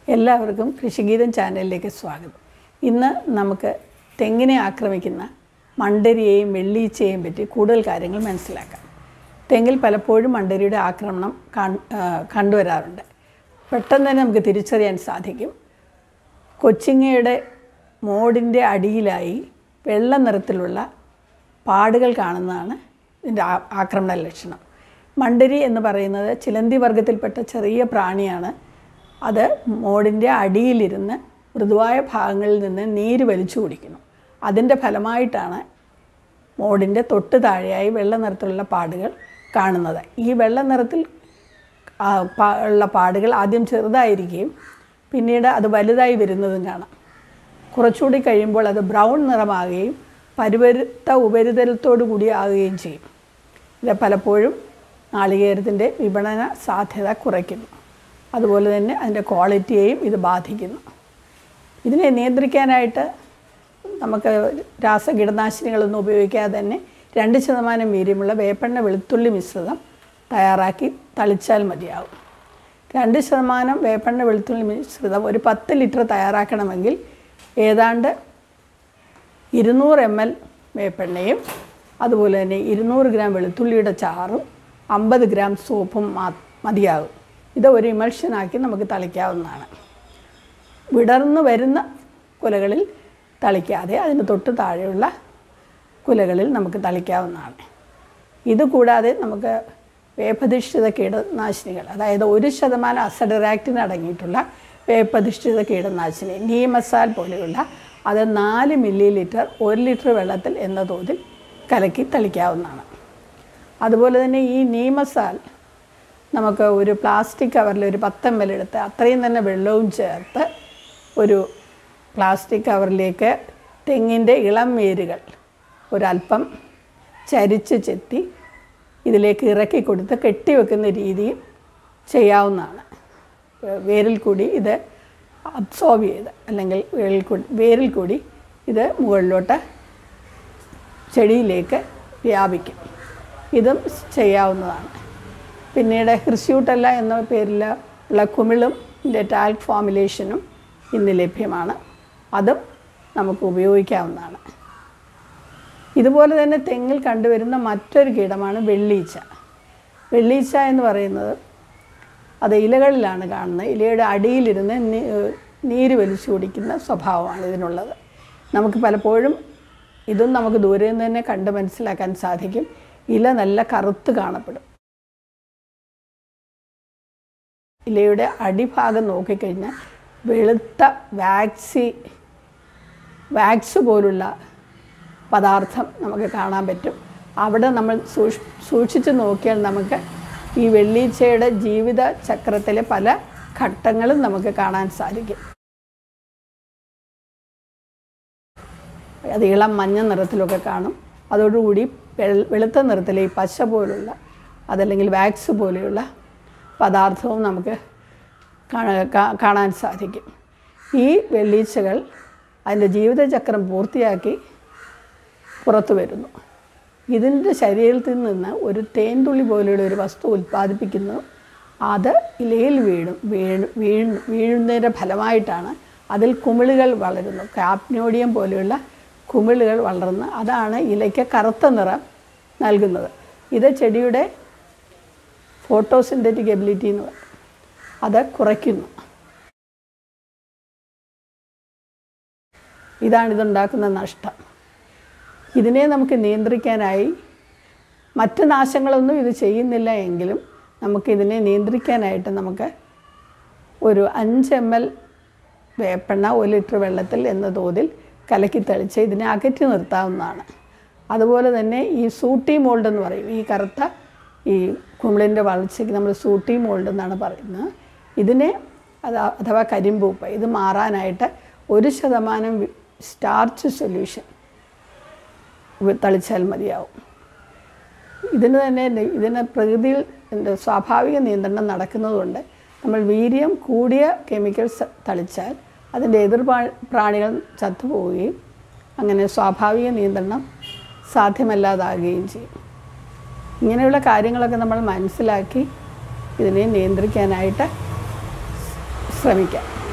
എല്ലാവർക്കും കൃഷിഗീതം ചാനലിലേക്ക് സ്വാഗതം ഇന്ന് നമുക്ക് തെങ്ങിനെ ആക്രമിക്കുന്ന മണ്ടരിയെയും വെള്ളീച്ചയെയും പറ്റി കൂടുതൽ കാര്യങ്ങൾ മനസ്സിലാക്കാം തെങ്ങിൽ പലപ്പോഴും മണ്ടരിയുടെ ആക്രമണം കാൺ- ആ, കണ്ടുവരാറുണ്ട് പെട്ടെന്ന് തന്നെ നമുക്ക് തിരിച്ചറിയാൻ സാധിക്കും കൊച്ചിങ്ങയുടെ മോടിൻ്റെ അടിയിലായി വെള്ള നിറത്തിലുള്ള പാടുകൾ കാണുന്നതാണ് ഇതിൻ്റെ ആ- ആക്രമണ ലക്ഷണം മണ്ടരി എന്ന് പറയുന്നത് ചിലന്തി വർഗത്തിൽപ്പെട്ട ചെറിയ പ്രാണിയാണ് അത് മോടിൻ്റെ അടിയിലിരുന്ന് മൃദുവായ ഭാഗങ്ങളിൽ നിന്ന് നീര് വലിച്ചു കുടിക്കുന്നു അതിൻ്റെ ഫലമായിട്ടാണ് മോടിൻ്റെ തൊട്ട് താഴെയായി വെള്ള നിറത്തിലുള്ള പാടുകൾ കാണുന്നത് ഈ വെള്ള നിറത്തിൽ ആ, പാ- ഉള്ള പാടുകൾ ആദ്യം ചെറുതായിരിക്കുകയും പിന്നീട് അത് വലുതായി വരുന്നതും കാണാം കുറച്ചുകൂടി കഴിയുമ്പോൾ അത് ബ്രൗൺ നിറമാകുകയും പരുവരുത്ത ഉപരിതലത്തോടു കൂടി ആകുകയും ചെയ്യും ഇത് പലപ്പോഴും നാളികേരത്തിൻ്റെ വിപണന സാധ്യത കുറയ്ക്കുന്നു അതുപോലെ തന്നെ അതിൻ്റെ ക്വാളിറ്റിയെയും ഇത് ബാധിക്കുന്നു ഇതിനെ നിയന്ത്രിക്കാനായിട്ട് നമുക്ക് രാസകീടനാശിനികളൊന്നും ഉപയോഗിക്കാതെ തന്നെ രണ്ട് ശതമാനം വീര്യമുള്ള വേപ്പെണ്ണ വെളുത്തുള്ളി മിശ്രിതം തയ്യാറാക്കി തളിച്ചാൽ മതിയാവും രണ്ട് ശതമാനം വേപ്പെണ്ണ വെളുത്തുള്ളി മിശ്രിതം ഒരു പത്ത് ലിറ്റർ തയ്യാറാക്കണമെങ്കിൽ ഏതാണ്ട് ഇരുന്നൂറ് എം എൽ വേപ്പെണ്ണയും അതുപോലെ തന്നെ ഇരുന്നൂറ് ഗ്രാം വെളുത്തുള്ളിയുടെ ചാറും അമ്പത് ഗ്രാം സോപ്പും മാ മതിയാകും ഇത് ഒരു ഇമൽഷനാക്കി നമുക്ക് തളിക്കാവുന്നതാണ് വിടർന്നു വരുന്ന കുലകളിൽ തളിക്കാതെ അതിന് തൊട്ട് താഴെയുള്ള കുലകളിൽ നമുക്ക് തളിക്കാവുന്നതാണ് ഇത് കൂടാതെ നമുക്ക് വേപ്പധിഷ്ഠിത കീടനാശിനികൾ അതായത് ഒരു ശതമാനം അസഡറാക്റ്റിൻ അടങ്ങിയിട്ടുള്ള വേപ്പധിഷ്ഠിത കീടനാശിനി നീമസാൽ പോലെയുള്ള അത് നാല് മില്ലി ലിറ്റർ ഒരു ലിറ്റർ വെള്ളത്തിൽ എന്ന തോതിൽ കലക്കി തളിക്കാവുന്നതാണ് അതുപോലെ തന്നെ ഈ നീമസാൽ നമുക്ക് ഒരു പ്ലാസ്റ്റിക് കവറിൽ ഒരു പത്ത് എം എൽ എടുത്ത് അത്രയും തന്നെ വെള്ളവും ചേർത്ത് ഒരു പ്ലാസ്റ്റിക് കവറിലേക്ക് തെങ്ങിൻ്റെ ഇളം വേരുകൾ ഒരല്പം ചരിച്ച് ചെത്തി ഇതിലേക്ക് ഇറക്കി കൊടുത്ത് കെട്ടിവെക്കുന്ന രീതിയും ചെയ്യാവുന്നതാണ് വേരിൽ കൂടി ഇത് അബ്സോർബ് ചെയ്ത് അല്ലെങ്കിൽ വേരിൽ കൂടി വേരിൽ കൂടി ഇത് മുകളിലോട്ട് ചെടിയിലേക്ക് വ്യാപിക്കും ഇതും ചെയ്യാവുന്നതാണ് പിന്നീട് ഹൃസ്യൂട്ടല്ല എന്ന പേരിൽ ഉള്ള കുമിളും ടാൽക് ഫോമുലേഷനും ഇന്ന് ലഭ്യമാണ് അതും നമുക്ക് ഉപയോഗിക്കാവുന്നതാണ് ഇതുപോലെ തന്നെ തെങ്ങിൽ കണ്ടുവരുന്ന മറ്റൊരു കീടമാണ് വെള്ളീച്ച വെള്ളീച്ച എന്ന് പറയുന്നത് അത് ഇലകളിലാണ് കാണുന്നത് ഇലയുടെ അടിയിലിരുന്ന് നീ- നീര് വലിച്ചു കുടിക്കുന്ന സ്വഭാവമാണ് ഇതിനുള്ളത് നമുക്ക് പലപ്പോഴും ഇതും നമുക്ക് ദൂരെ നിന്ന് തന്നെ കണ്ട് മനസ്സിലാക്കാൻ സാധിക്കും ഇല നല്ല കറുത്ത് കാണപ്പെടും ഇലയുടെ അടിഭാഗം നോക്കിക്കഴിഞ്ഞാൽ വെളുത്ത വാക്സി വാക്സ് പോലുള്ള പദാർത്ഥം നമുക്ക് കാണാൻ പറ്റും അവിടെ നമ്മൾ സൂക്ഷ് സൂക്ഷിച്ച് നോക്കിയാൽ നമുക്ക് ഈ വെള്ളീച്ചയുടെ ജീവിത ചക്രത്തിലെ പല ഘട്ടങ്ങളും നമുക്ക് കാണാൻ സാധിക്കും അത് ഇളം മഞ്ഞ നിറത്തിലൊക്കെ കാണും അതോടുകൂടി വെൾ- വെളുത്ത നിറത്തിലെ ഈ പശ പോലുള്ള അതല്ലെങ്കിൽ വാക്സ് പോലെയുള്ള പദാർത്ഥവും നമുക്ക് കാണാ- കാ- കാണാൻ സാധിക്കും ഈ വെള്ളീച്ചകൾ അതിൻ്റെ ജീവിതചക്രം പൂർത്തിയാക്കി പുറത്തു വരുന്നു ഇതിൻ്റെ ശരീരത്തിൽ നിന്ന് ഒരു തേൻതുള്ളി പോലെയുള്ള ഒരു വസ്തു ഉൽപ്പാദിപ്പിക്കുന്നു അത് ഇലയിൽ വീഴും വീണ് വീണ് വീഴുന്നതിൻ്റെ ഫലമായിട്ടാണ് അതിൽ കുമിളുകൾ വളരുന്നു കാപ്നോഡിയം പോലെയുള്ള കുമിളുകൾ വളർന്ന് അതാണ് ഇലയ്ക്ക് കറുത്ത നിറം നൽകുന്നത് ഇത് ചെടിയുടെ ഫോട്ടോസിന്തറ്റിക് എബിലിറ്റി എന്ന് പറയും അത് കുറയ്ക്കുന്നു ഇതാണിതുണ്ടാക്കുന്ന നഷ്ടം ഇതിനെ നമുക്ക് നിയന്ത്രിക്കാനായി മറ്റ് നാശങ്ങളൊന്നും ഇത് ചെയ്യുന്നില്ല എങ്കിലും നമുക്കിതിനെ നിയന്ത്രിക്കാനായിട്ട് നമുക്ക് ഒരു അഞ്ച് എം എൽ വേപ്പെണ്ണ ഒരു ലിറ്റർ വെള്ളത്തിൽ എന്ന തോതിൽ കലക്കി തെളിച്ച് ഇതിനെ അകറ്റി നിർത്താവുന്നതാണ് അതുപോലെ തന്നെ ഈ സൂട്ടി മോൾഡ് എന്ന് പറയും ഈ കറുത്ത ഈ കുമിളിൻ്റെ വളർച്ചയ്ക്ക് നമ്മൾ സൂട്ടി മോൾഡ് എന്നാണ് പറയുന്നത് ഇതിനെ അത് അഥവാ കരിമ്പൂപ്പ് ഇത് മാറാനായിട്ട് ഒരു ശതമാനം സ്റ്റാർച്ച് സൊല്യൂഷൻ ഉപ- തളിച്ചാൽ മതിയാവും ഇതിന് തന്നെ ന- ഇതിന് പ്രകൃതിയിൽ ഇതിൻ്റെ സ്വാഭാവിക നിയന്ത്രണം നടക്കുന്നതുകൊണ്ട് നമ്മൾ വീര്യം കൂടിയ കെമിക്കൽസ് തളിച്ചാൽ അതിൻ്റെ എതിർ പ്രാ- പ്രാണികൾ ചത്തുപോവുകയും അങ്ങനെ സ്വാഭാവിക നിയന്ത്രണം സാധ്യമല്ലാതാകുകയും ചെയ്യും ഇങ്ങനെയുള്ള കാര്യങ്ങളൊക്കെ നമ്മൾ മനസ്സിലാക്കി ഇതിനെ നിയന്ത്രിക്കാനായിട്ട് ശ്രമിക്കാം